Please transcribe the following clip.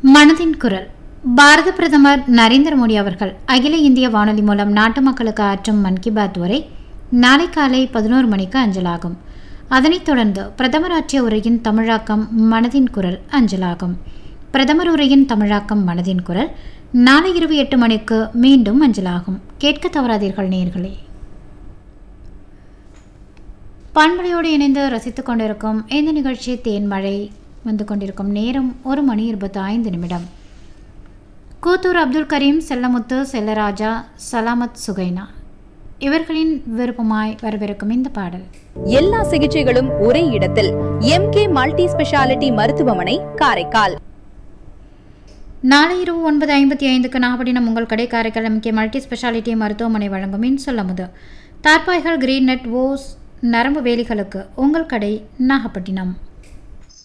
மனதின் குரல் பாரத பிரதமர் நரேந்திர மோடி அவர்கள் அகில இந்திய வானொலி மூலம் நாட்டு மக்களுக்கு ஆற்றும் மன் கி பாத் உரை நாளை காலை பதினோரு மணிக்கு அஞ்சலாகும் அதனைத் தொடர்ந்து பிரதமர் ஆற்றிய உரையின் தமிழாக்கம் மனதின் குரல் அஞ்சலாகும் பிரதமர் உரையின் தமிழாக்கம் மனதின் குரல் நாளை இரவு எட்டு மணிக்கு மீண்டும் அஞ்சலாகும் கேட்க தவறாதீர்கள் நேயர்களே பண்பலையோடு இணைந்து ரசித்துக் கொண்டிருக்கும் இந்த நிகழ்ச்சி தேன்மழை வந்து கொண்டிருக்கும் நேரம் ஒரு மணி இருபத்தி ஐந்து நிமிடம் கூத்தூர் அப்துல் கரீம் செல்லமுத்து செல்லராஜா சலாமத் சுகைனா இவர்களின் விருப்பமாய் வரவிருக்கும் இந்த பாடல் எல்லா சிகிச்சைகளும் ஒரே இடத்தில் எம்கே மல்டி ஸ்பெஷாலிட்டி மருத்துவமனை காரைக்கால் நாளை இரவு ஒன்பது ஐம்பத்தி ஐந்துக்கு நாகப்பட்டினம் உங்கள் கடை காரைக்கால் எம்கே மல்டி ஸ்பெஷாலிட்டி மருத்துவமனை வழங்கும் இன்சொல்லமுது தார்பாய்கள் கிரீன் நெட் ஓஸ் நரம்பு வேலிகளுக்கு உங்கள் கடை நாகப்பட்டினம்